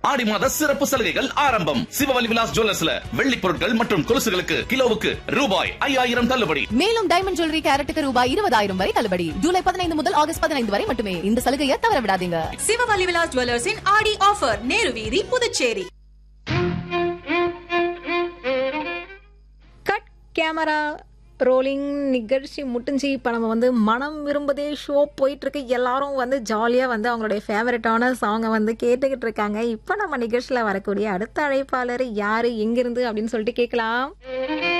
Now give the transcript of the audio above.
ஆடி மாத சிறப்பு சலுகைகள் ஆரம்பம் சிவவலி விலாஸ் ஜுவல்லர்ஸ்ல வெள்ளி பொருட்கள் மற்றும் கொலுசுகளுக்கு கிலோவுக்கு ரூபாய் ஐயாயிரம் தள்ளுபடி மேலும் டைமண்ட் ஜுவல்லரி கேரட்டுக்கு ரூபாய் இருபதாயிரம் வரை தள்ளுபடி ஜூலை பதினைந்து முதல் ஆகஸ்ட் பதினைந்து வரை மட்டுமே இந்த சலுகையை தவற விடாதீங்க சிவவலி விலாஸ் ஜுவல்லர்ஸின் ஆடி ஆஃபர் நேரு வீதி புதுச்சேரி கட் கேமரா ரோலிங் நிகழ்ச்சி முட்டிஞ்சு இப்போ நம்ம வந்து மனம் விரும்புதே ஷோ போயிட்டு இருக்கு எல்லாரும் வந்து ஜாலியாக வந்து அவங்களுடைய ஃபேவரட்டான சாங்கை வந்து கேட்டுக்கிட்டு இருக்காங்க இப்போ நம்ம நிகழ்ச்சியில் வரக்கூடிய அடுத்த அழைப்பாளர் யாரு எங்கிருந்து அப்படின்னு சொல்லிட்டு கேட்கலாம்